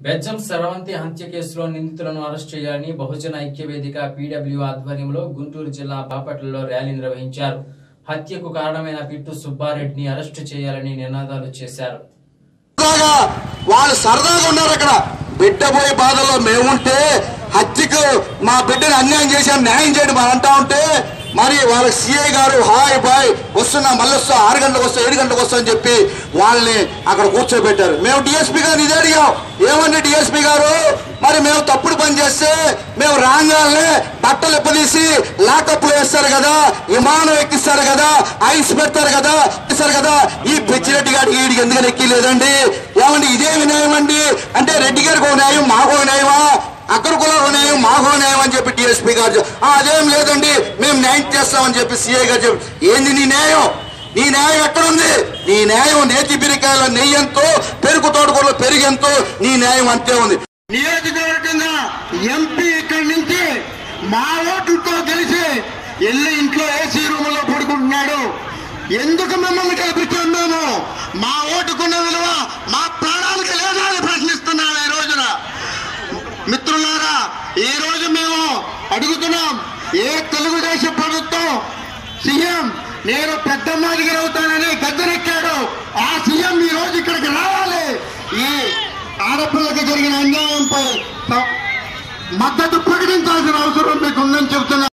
బెజ్జం శరవంతి హత్య కేసులో నిందితులను అరెస్ట్ చేయాలని బహుజన ఐక్య వేదిక పీడబ్ల్యూ ఆధ్వర్యంలో గుంటూరు జిల్లా బాపట్లలో ర్యాలీ నిర్వహించారు హత్యకు కారణమైన పిట్టు సుబ్బారెడ్డిని అరెస్టు చేయాలని నినాదాలు చేశారు సరదాగా వాళ్ళు సరదాగా ఉన్నారు అక్కడ బిడ్డ పోయి బాధల్లో మేముంటే హత్యకు మా బిడ్డని అన్యాయం చేశాం న్యాయం చేయండి మనం అంటా ఉంటే మరి వాళ్ళ సిఐ గారు హాయ్ బాయ్ వస్తున్నా మళ్ళీ వస్తా ఆరు గంటలకు వస్తా ఏడు గంటలకు వస్తా అని చెప్పి వాళ్ళని అక్కడ కూర్చోబెట్టారు మేము డిఎస్పీ గారిని ఇదే అడిగాం ఏమండి డిఎస్పీ గారు మరి మేము తప్పుడు పని చేస్తే మేము రాగానే బట్టలు ఎప్పదీసి లాకప్లు వేస్తారు కదా విమానం ఎక్కిస్తారు కదా ఐస్ పెడతారు కదా ఇస్తారు కదా ఈ పిచ్చిరెడ్డి గారికి వీడికి ఎందుకని ఎక్కిలేదండి ఏమండి ఇదేమి న్యాయం అండి అంటే రెడ్డి గారికి ఒక న్యాయం మాకు ఒక న్యాయమా అక్కడ కూడా ఒక న్యాయం మాకు ఒక న్యాయం అని చెప్పి డిఎస్పీ గారు చెప్- "ఆ, అదేం లేదండి మేము న్యాయం చేస్తామని చెప్పి సిఐ గారు చెప్పి ఏంది నీ న్యాయం నీ న్యాయం ఎక్కడుంది నీ న్యాయం నేతి బిరికాయల నెయ్యంతో పెరుగు తోటకూరలో పెరిగెంతో నీ న్యాయం అంతే ఉంది నియోజకవర్గంగా ఎంపీ ఇక్కడి నుంచి మా ఓట్లతో గెలిచి వెళ్ళి ఇంట్లో ఏసీ రూమ్ లో పడుకుంటున్నాడు ఎందుకు మిమ్మల్ని గెలిపించాం మేము మా ఓటుకున్న విలువ మా ప్రాణాలకు లేదా అని ప్రశ్నిస్తున్నాం ఈ రోజున మిత్రులారా ఈ రోజు మేము అడుగుతున్నాం ఏ తెలుగుదేశం ప్రభుత్వం సీఎం నేను పెద్ద మాదిగర్ అవుతానని గద్దెనెక్కాడు ఆ సీఎం ఈ రోజు ఇక్కడికి రావాలి ఈ ఆడపిల్లకి జరిగిన అన్యాయంపై త- మద్దతు ప్రకటించాల్సిన అవసరం మీకు ఉందని చెబుతున్నా